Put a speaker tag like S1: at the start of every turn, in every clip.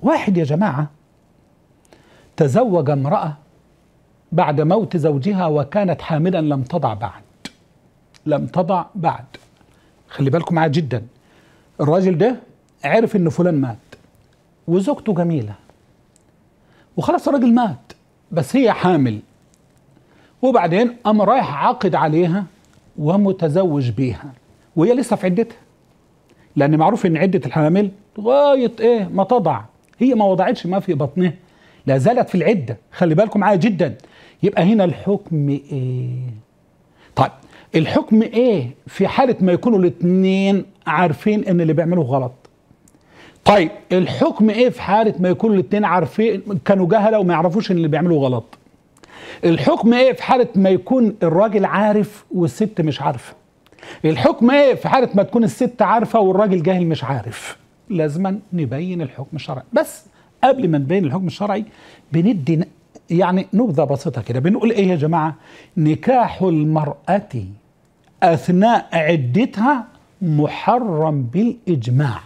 S1: واحد يا جماعة تزوج امرأة بعد موت زوجها وكانت حاملا لم تضع بعد لم تضع بعد خلي بالكم معاه جدا الراجل ده عرف ان فلان مات وزوجته جميلة وخلاص الراجل مات بس هي حامل وبعدين قام رايح عقد عليها ومتزوج بيها وهي لسه في عدتها لان معروف ان عده الحامل لغايه ايه ما تضع هي ما وضعتش ما في بطنها لا زالت في العده خلي بالكم معايا جدا يبقى هنا الحكم ايه طيب الحكم ايه في حاله ما يكونوا الاثنين عارفين ان اللي بيعملوه غلط طيب الحكم ايه في حاله ما يكونوا الاثنين عارفين كانوا جهله وما يعرفوش ان اللي بيعملوه غلط الحكم ايه في حاله ما يكون الراجل عارف والست مش عارفه الحكم ايه في حاله ما تكون الست عارفه والراجل جاهل مش عارف لازما نبين الحكم الشرعي بس قبل ما نبين الحكم الشرعي بندي ن- يعني نبذه بسيطه كده بنقول ايه يا جماعه نكاح المراه اثناء عدتها محرم بالاجماع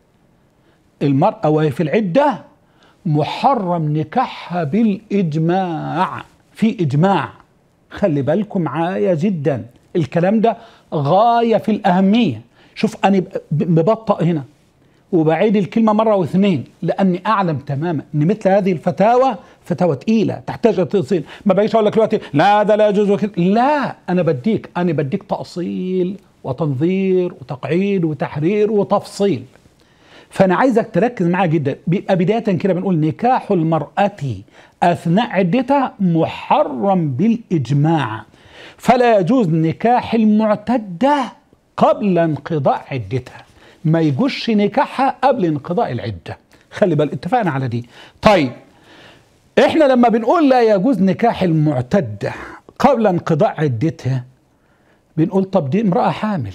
S1: المراه وهي في العده محرم نكاحها بالاجماع في اجماع خلي بالكم معايا جدا الكلام ده غايه في الاهميه شوف انا ب- مبطأ هنا وبعيد الكلمه مره واثنين لاني اعلم تماما ان مثل هذه الفتاوى فتاوى تقيله تحتاج تفصيل ما بقيش اقول لك دلوقتي لا ده لا يجوز وكده لا انا بديك انا بديك تاصيل وتنظير وتقعيد وتحرير وتفصيل فانا عايزك تركز معايا جدا بيبقى بدايه كده بنقول نكاح المراه اثناء عدتها محرم بالاجماع فلا يجوز نكاح المعتده قبل انقضاء عدتها ما يجوزش نكاحها قبل انقضاء العده خلي بال اتفقنا على دي طيب احنا لما بنقول لا يجوز نكاح المعتده قبل انقضاء عدتها بنقول طب دي امراه حامل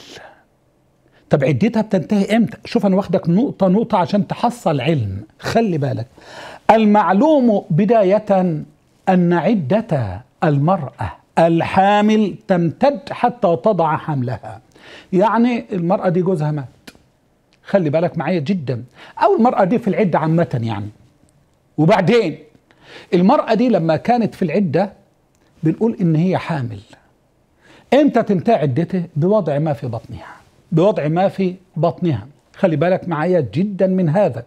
S1: طب عدتها بتنتهي امتى؟ شوف انا واخدك نقطة نقطة عشان تحصل علم، خلي بالك. المعلوم بداية أن عدة المرأة الحامل تمتد حتى تضع حملها. يعني المرأة دي جوزها مات. خلي بالك معايا جدا، أو المرأة دي في العدة عامة يعني. وبعدين المرأة دي لما كانت في العدة بنقول إن هي حامل. امتى تنتهي عدته بوضع ما في بطنها بوضع ما في بطنها خلي بالك معايا جدا من هذا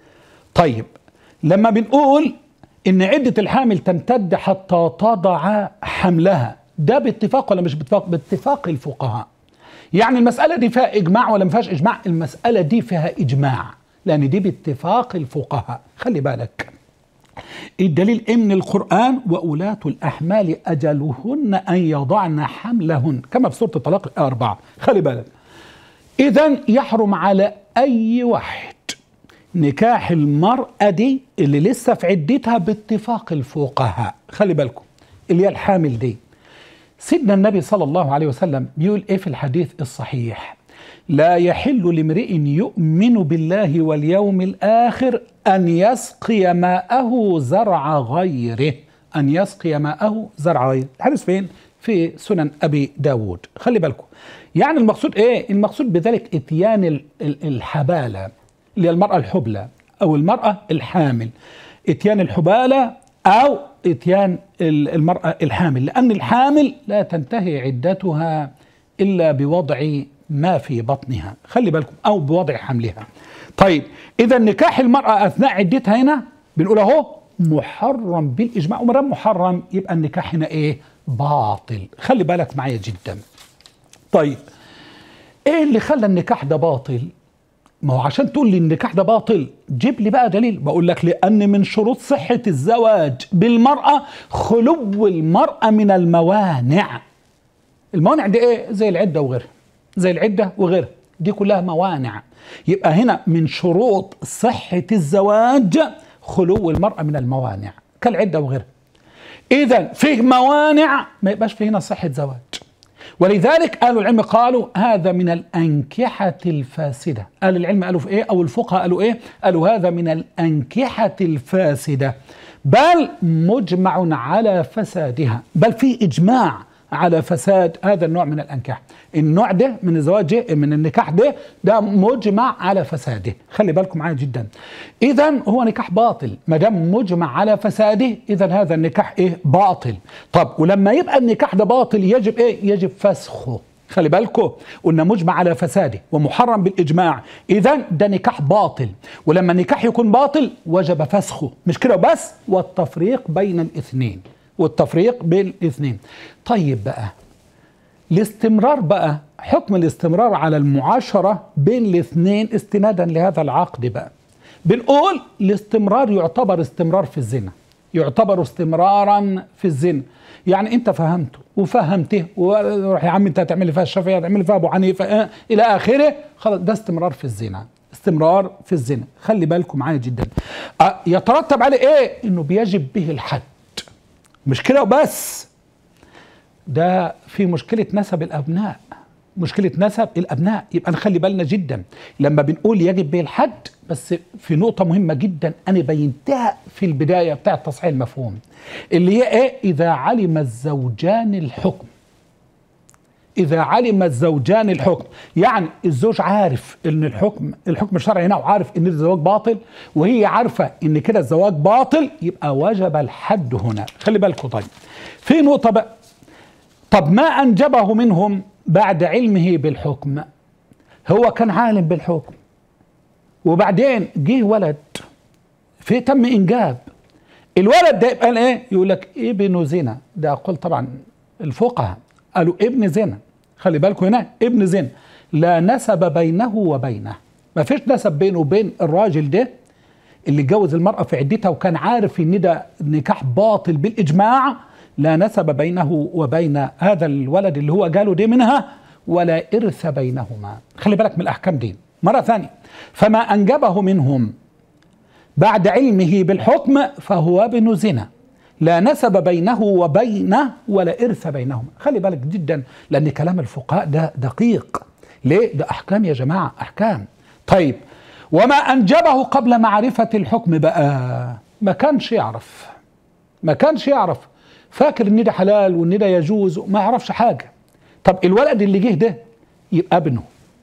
S1: طيب لما بنقول ان عدة الحامل تمتد حتى تضع حملها ده باتفاق ولا مش باتفاق باتفاق الفقهاء يعني المسألة دي فيها إجماع ولا ما فيهاش إجماع المسألة دي فيها إجماع لأن دي باتفاق الفقهاء خلي بالك الدليل إيه من القرآن وأولاة الأحمال أجلهن أن يضعن حملهن كما في سورة الطلاق الآية 4 خلي بالك إذا يحرم على أي واحد نكاح المرأة دي اللي لسه في عدتها باتفاق الفقهاء خلي بالكم اللي هي الحامل دي سيدنا النبي صلى الله عليه وسلم بيقول ايه في الحديث الصحيح لا يحل لامرئ يؤمن بالله واليوم الآخر أن يسقي ماءه زرع غيره أن يسقي ماءه زرع غيره الحديث فين؟ في سنن أبي داود خلي بالكم يعني المقصود إيه؟ المقصود بذلك إتيان ال- ال- الحبالة اللي هي المرأة الحبلى أو المرأة الحامل إتيان الحبالة أو إتيان ال- المرأة الحامل لأن الحامل لا تنتهي عدتها إلا بوضع ما في بطنها خلي بالكم أو بوضع حملها طيب إذا نكاح المرأة أثناء عدتها هنا بنقول أهو محرم بالإجماع وما دام محرم يبقى النكاح هنا إيه باطل خلي بالك معايا جدا طيب إيه اللي خلى النكاح ده باطل ما هو عشان تقول لي النكاح ده باطل جيب لي بقى دليل بقول لك لأن من شروط صحة الزواج بالمرأة خلو المرأة من الموانع الموانع دي ايه زي العده وغيرها زي العده وغيرها دي كلها موانع يبقى هنا من شروط صحه الزواج خلو المراه من الموانع كالعده وغيرها اذا فيه موانع ما يبقاش فيه هنا صحه زواج ولذلك اهل العلم قالوا هذا من الانكحه الفاسده اهل العلم قالوا في ايه او الفقهاء قالوا ايه قالوا هذا من الانكحه الفاسده بل مجمع على فسادها بل في اجماع على فساد هذا النوع من الانكاح النوع ده من الزواج من النكاح ده ده مجمع على فساده خلي بالكم معايا جدا اذا هو نكاح باطل ما دام مجمع على فساده اذا هذا النكاح ايه باطل طب ولما يبقى النكاح ده باطل يجب ايه يجب فسخه خلي بالكم قلنا مجمع على فساده ومحرم بالاجماع اذا ده نكاح باطل ولما النكاح يكون باطل وجب فسخه مش كده بس والتفريق بين الاثنين والتفريق بين الاثنين طيب بقى الاستمرار بقى حكم الاستمرار على المعاشرة بين الاثنين استنادا لهذا العقد بقى بنقول الاستمرار يعتبر استمرار في الزنا يعتبر استمرارا في الزنا يعني انت فهمته وفهمته وروح يا عم انت هتعمل لي فيها الشافعي هتعمل لي فيها ابو حنيفه اه الى اخره خلاص ده استمرار في الزنا استمرار في الزنا خلي بالكم معايا جدا اه يترتب عليه ايه انه بيجب به الحد مش كده وبس ده في مشكله نسب الابناء مشكله نسب الابناء يبقى نخلي بالنا جدا لما بنقول يجب به الحد بس في نقطه مهمه جدا انا بينتها في البدايه بتاع تصحيح المفهوم اللي هي ايه اذا علم الزوجان الحكم إذا علم الزوجان الحكم يعني الزوج عارف إن الحكم الحكم الشرعي هنا وعارف إن الزواج باطل وهي عارفة إن كده الزواج باطل يبقى وجب الحد هنا خلي بالكم طيب في نقطة بقى طب ما أنجبه منهم بعد علمه بالحكم هو كان عالم بالحكم وبعدين جه ولد في تم إنجاب الولد ده يبقى ايه يقول لك ابن زنا ده قول طبعا الفقهاء قالوا ابن زنا خلي بالكم هنا ابن زنا لا نسب بينه وبينه ما فيش نسب بينه وبين الراجل ده اللي اتجوز المرأة في عدتها وكان عارف ان ده نكاح باطل بالإجماع لا نسب بينه وبين هذا الولد اللي هو جاله دي منها ولا إرث بينهما خلي بالك من الأحكام دي مرة ثانية فما أنجبه منهم بعد علمه بالحكم فهو ابن زنا لا نسب بينه وبينه ولا إرث بينهما خلي بالك جدا لأن كلام الفقهاء ده دقيق ليه؟ ده أحكام يا جماعة أحكام طيب وما أنجبه قبل معرفة الحكم بقى ما كانش يعرف ما كانش يعرف فاكر ان ده حلال وان ده يجوز ما يعرفش حاجة طب الولد اللي جه ده يبقى ابنه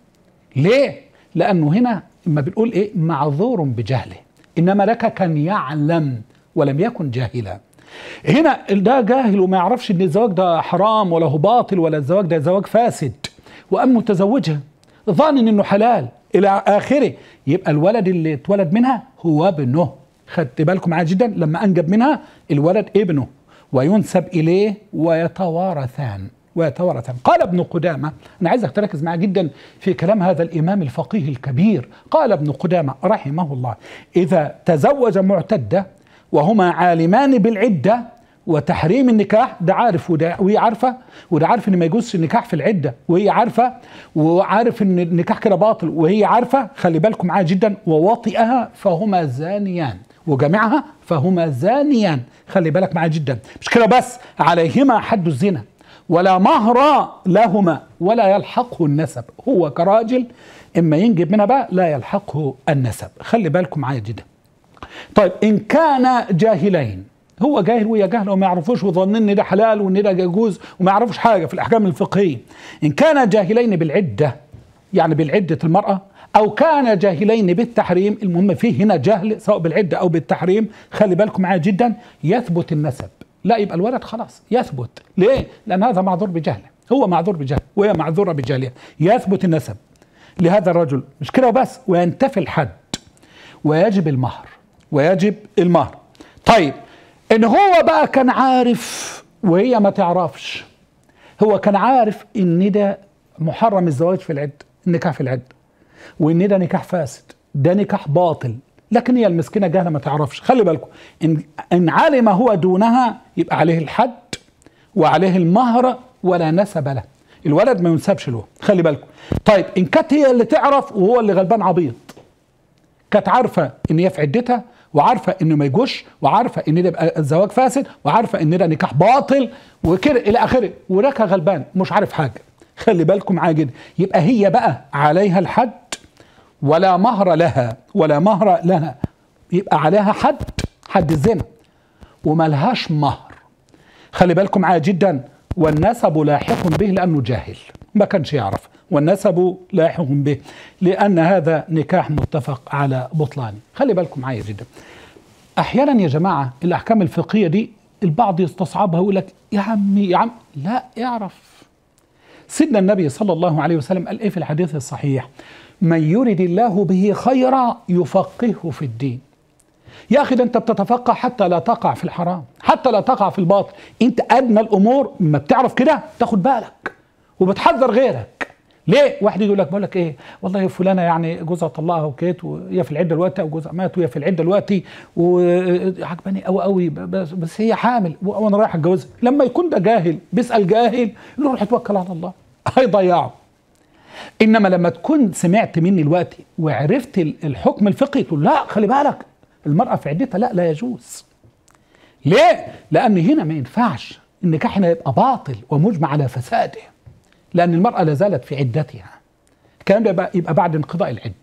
S1: ليه؟ لأنه هنا ما بنقول إيه معذور بجهله إنما لك كان يعلم ولم يكن جاهلا هنا ده جاهل وما يعرفش ان الزواج ده حرام ولا هو باطل ولا الزواج ده زواج فاسد وقام متزوجها ظان انه حلال الى اخره يبقى الولد اللي اتولد منها هو ابنه خدت بالكم معاه جدا لما انجب منها الولد ابنه وينسب اليه ويتوارثان ويتوارثان قال ابن قدامه انا عايزك تركز معاه جدا في كلام هذا الامام الفقيه الكبير قال ابن قدامه رحمه الله اذا تزوج معتده وهما عالمان بالعده وتحريم النكاح ده عارف وده وهي عارفه وده عارف ان ما يجوزش النكاح في العده وهي عارفه وعارف ان النكاح كده باطل وهي عارفه خلي بالكم معايا جدا ووطئها فهما زانيان وجمعها فهما زانيان خلي بالك معايا جدا مش كده بس عليهما حد الزنا ولا مهر لهما ولا يلحقه النسب هو كراجل اما ينجب منها بقى لا يلحقه النسب خلي بالكم معايا جدا طيب ان كان جاهلين هو جاهل وهي جاهله وما يعرفوش وظنين ان ده حلال وان ده يجوز وما يعرفوش حاجه في الاحكام الفقهيه ان كان جاهلين بالعده يعني بالعده المراه او كان جاهلين بالتحريم المهم فيه هنا جهل سواء بالعده او بالتحريم خلي بالكم معايا جدا يثبت النسب لا يبقى الولد خلاص يثبت ليه لان هذا معذور بجهله هو معذور بجهله وهي معذوره بجهلها يثبت النسب لهذا الرجل مش كده وبس وينتفي الحد ويجب المهر ويجب المهر طيب ان هو بقى كان عارف وهي ما تعرفش هو كان عارف ان ده محرم الزواج في العد النكاح في العد وان ده نكاح فاسد ده نكاح باطل لكن هي المسكينه جاهله ما تعرفش خلي بالكم ان ان علم هو دونها يبقى عليه الحد وعليه المهر ولا نسب له الولد ما ينسبش له خلي بالكم طيب ان كانت هي اللي تعرف وهو اللي غلبان عبيط كانت عارفه ان هي في عدتها وعارفه انه ما يجوش وعارفه ان ده الزواج فاسد وعارفه ان ده نكاح باطل وكده الى اخره وراكها غلبان مش عارف حاجه خلي بالكم معايا جدا يبقى هي بقى عليها الحد ولا مهر لها ولا مهر لها يبقى عليها حد حد الزنا وملهاش مهر خلي بالكم معايا جدا والنسب لاحق به لأنه جاهل ما كانش يعرف والنسب لاحق به لأن هذا نكاح متفق على بطلانه خلي بالكم معايا جدا أحيانا يا جماعة الأحكام الفقهية دي البعض يستصعبها ويقول لك يا عمي يا عم لا اعرف سيدنا النبي صلى الله عليه وسلم قال ايه في الحديث الصحيح من يرد الله به خيرا يفقهه في الدين يا اخي ده انت بتتفقه حتى لا تقع في الحرام حتى لا تقع في الباطل انت ادنى الامور ما بتعرف كده تاخد بالك وبتحذر غيرك ليه واحد يقول لك بقول لك ايه والله فلانه يعني جوزها طلقها وكيت وهي في العده دلوقتي او جوزها مات وهي في العده دلوقتي وعجباني قوي قوي بس, بس هي حامل وانا رايح اتجوزها لما يكون ده جاهل بيسال جاهل يقول له روح اتوكل على الله هيضيعه انما لما تكون سمعت مني دلوقتي وعرفت الحكم الفقهي تقول لا خلي بالك المراه في عدتها لا لا يجوز ليه؟ لان هنا ما ينفعش النكاح هنا يبقى باطل ومجمع على فساده لأن المرأة لا زالت في عدتها الكلام ده يبقى, يبقى بعد انقضاء العدة